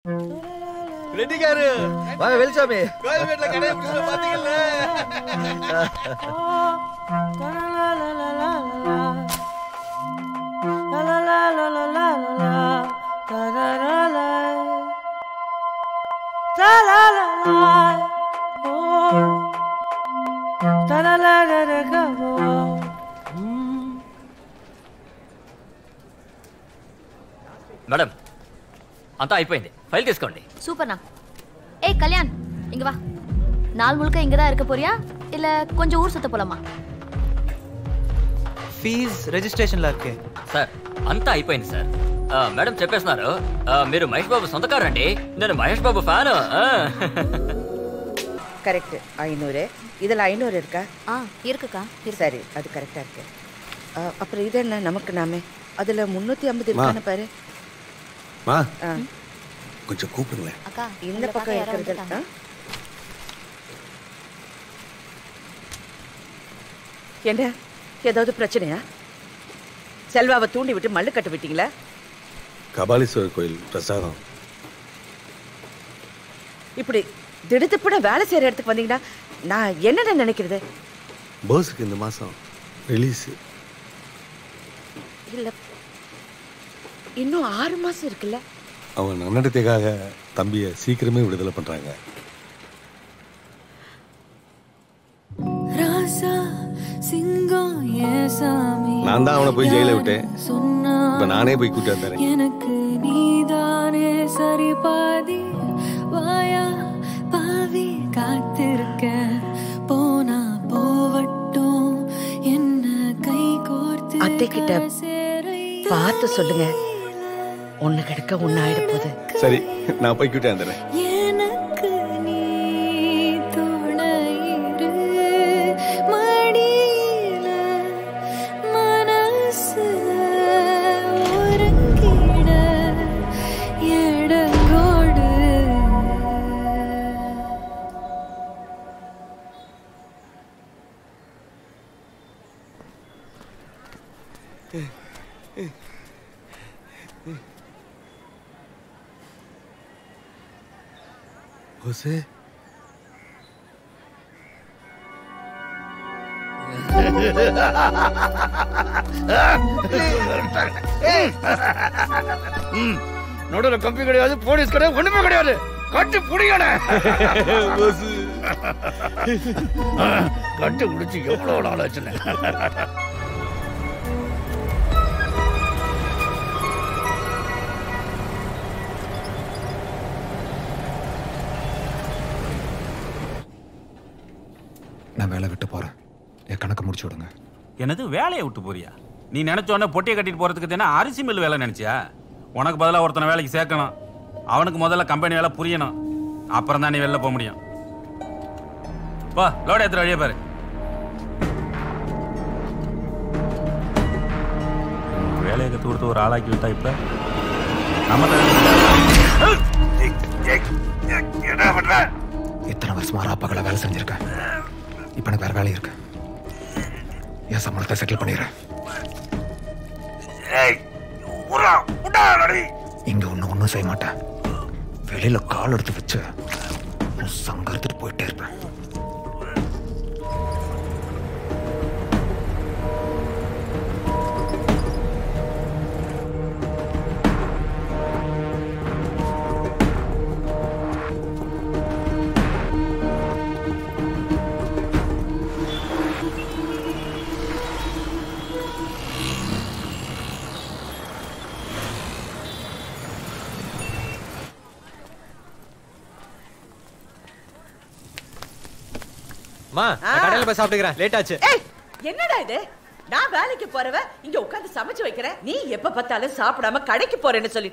ரெட்டிக்காரு வாங்க வெளிச்சாமி கோயம்பேட்ல கடையை பிடிச்ச பாத்தீங்கல்ல మేడం అంతా అయిపోయింది ఫైల్ తీసుకోండి சூப்பர்ண்ணா ஏய் கல்யாண் இங்க வா நாள் முழுக்க இங்க தான் இருக்க போறியா இல்ல கொஞ்சம் ஊர் சுத்த போலாமா ఫీజ్ రిజిస్ట్రేషన్లో ఇருக்கு సార్ అంతా అయిపోయింది సార్ ఆ, మేడం చెప్పేస్తున్నారు ఆ, మీరు మహేష్ బాబు సొంతకారండి నేను మహేష్ బాబు ఫ్యాను ఆ. கரெக்ட் ஐநூறு இதில் ஐநூறு இருக்கா ஆ இருக்குக்கா சரி அது கரெக்டாக இருக்கு ஆ, அப்புறம் இது என்ன நமக்கு நாமே அதில் முந்நூற்றி ஐம்பது இருக்கான்னு பாரு மா ஆ, கொஞ்சம் கூப்பிடுங்களேன் அக்கா இந்த பக்கம் இருக்கிறது ஆ? என்ன ஏதாவது பிரச்சனையா செல்வாவை தூண்டி விட்டு மல்லு கட்ட விட்டீங்களா கபாலீஸ்வரர் கோயில் பிரசாதம் இப்படி திடுத்துப்பட வேலை செய்கிற இடத்துக்கு வந்தீங்கன்னா நான் என்னென்ன நினைக்கிறது போஸுக்கு இந்த மாதம் ரிலீஸ் இல்லை இன்னும் ஆறு மாதம் இருக்குல்ல அவன் நன்னடத்தைக்காக தம்பியை சீக்கிரமே விடுதலை பண்ணுறாங்க ராசா சிங்கம் ஏன் சாமி நான் தான் அவனை போய் ஜெயில விட்டேன் சொன்னா இப்போ நானே போய் கூட்டிட்டு தரேன் எனக்கு நீதானே சரி பாதி வாயா பாவி காத்திருக்க போனா போவட்டும் என்ன கை கோர்த்து அத்தைக்கிட்ட பார்த்து சொல்லுங்க ஒன்று கிடக்க ஒன்று ஆயிட போகுது சரி நான் போய் கூட்டிட்டு வந்துடுறேன் எனக்கு நீ துணையிரு மடியில மனசுல உறங்கிட எடங்கோடு போஸே நடுவில் கம்பி கிடையாது போலீஸ் கிடையாது ஒண்ணுமே கிடையாது கட்டி புடிங்கண்ண கட்டி முடிச்சு எவ்வளவு நாள் ஆச்சுன்னு நான் வேலை விட்டு போகிறேன் என் கணக்கு முடிச்சு விடுங்க என்னது வேலையை விட்டு போறியா நீ நினைச்ச உடனே பொட்டியை கட்டிட்டு போறதுக்கு தானே அரிசி மில் வேலை நினைச்சியா உனக்கு பதிலாக ஒருத்தனை வேலைக்கு சேர்க்கணும் அவனுக்கு முதல்ல கம்பெனி வேலை புரியணும் அப்புறம் தான் நீ வெளில போக முடியும் பா லோட ஏத்துற வழியே பாரு வேலையை கற்று கொடுத்து ஒரு ஆளாக்கி விட்டா இப்ப நம்ம என்ன பண்ற இத்தனை வருஷமா ராப்பாக்களை வேலை செஞ்சிருக்கேன் இப்போ எனக்கு வேற வேலை இருக்கு என் சம்பளத்தை செட்டில் பண்ணிடுறேன் ஏய் உரா உடா நடி இங்க ஒன்றும் ஒன்றும் செய்ய மாட்டேன் வெளியில கால் எடுத்து வச்சு உன் சங்க எடுத்துட்டு போயிட்டே இருப்பேன் மா நான் கடையில் போய் சாப்பிட்டுக்கிறேன் லேட் ஆச்சு ஏய் என்னடா இது நான் வேலைக்கு போறவ இங்க உட்கார்ந்து சமைச்சு வைக்கிறேன் நீ எப்ப பார்த்தாலும் சாப்பிடாம கடைக்கு போறேன்னு சொல்லி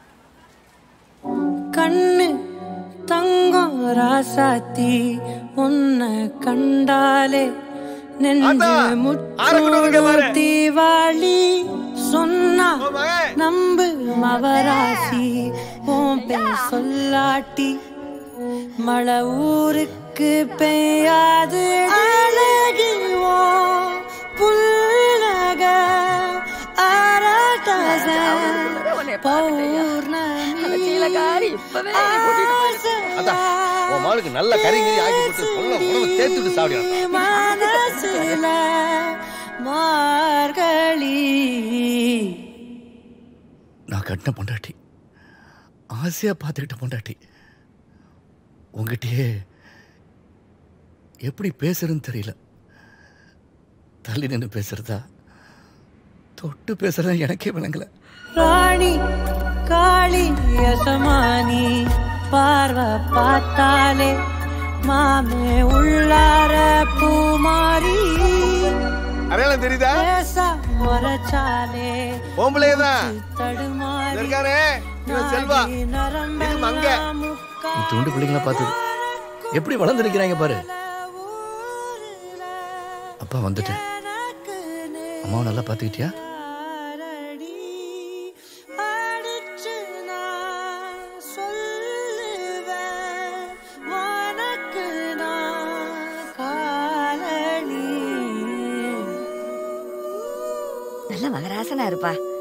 கண்ணு தங்கம் ராசாத்தி உன்னை கண்டாலே நெஞ்சு முத்தி வாழி சொன்னா நம்பு மவராசி உன் பேர் சொல்லாட்டி மழை ஊருக்கு பெய்யாது அழகி உன் புல்லக அரட்டச பௌர்ணமி வேலைக்காரி இப்பவே என்னை கூட்டிட்டு போயிருக்கு. அதான் உன் மகளுக்கு நல்ல கறி கறி ஆக்கி போட்டு சொல்ல உணவு தேத்துட்டு சாப்பிடுறான் மனசுல மார்கழி நான் கட்டின பொண்டாட்டி ஆசையா பார்த்துக்கிட்ட பொண்டாட்டி உங்ககிட்டயே எப்படி பேசுறதுன்னு தெரியல தள்ளி நின்று பேசுறதா தொட்டு பேசுறதா எனக்கே விளங்கல ராணி காளி யசமானி பார்வை பார்த்தாலே மாமே உள்ளார பூமாரி அடையாளம் தெரியுதா பேச முறைச்சாலே பொம்பளையே தான் தடுமாறி இருக்காரே இவன் செல்வா இது மங்க நீ துண்டு பிள்ளைங்கள பார்த்தது எப்படி வளர்ந்து நிற்கிறாங்க பாரு அப்பா வந்துட்டேன் அம்மாவை நல்லா பார்த்துக்கிட்டியா அடிச்சு நான் சொல்லுவேன் உனக்கு நான் காலனி நல்ல மகராசனா இருப்பா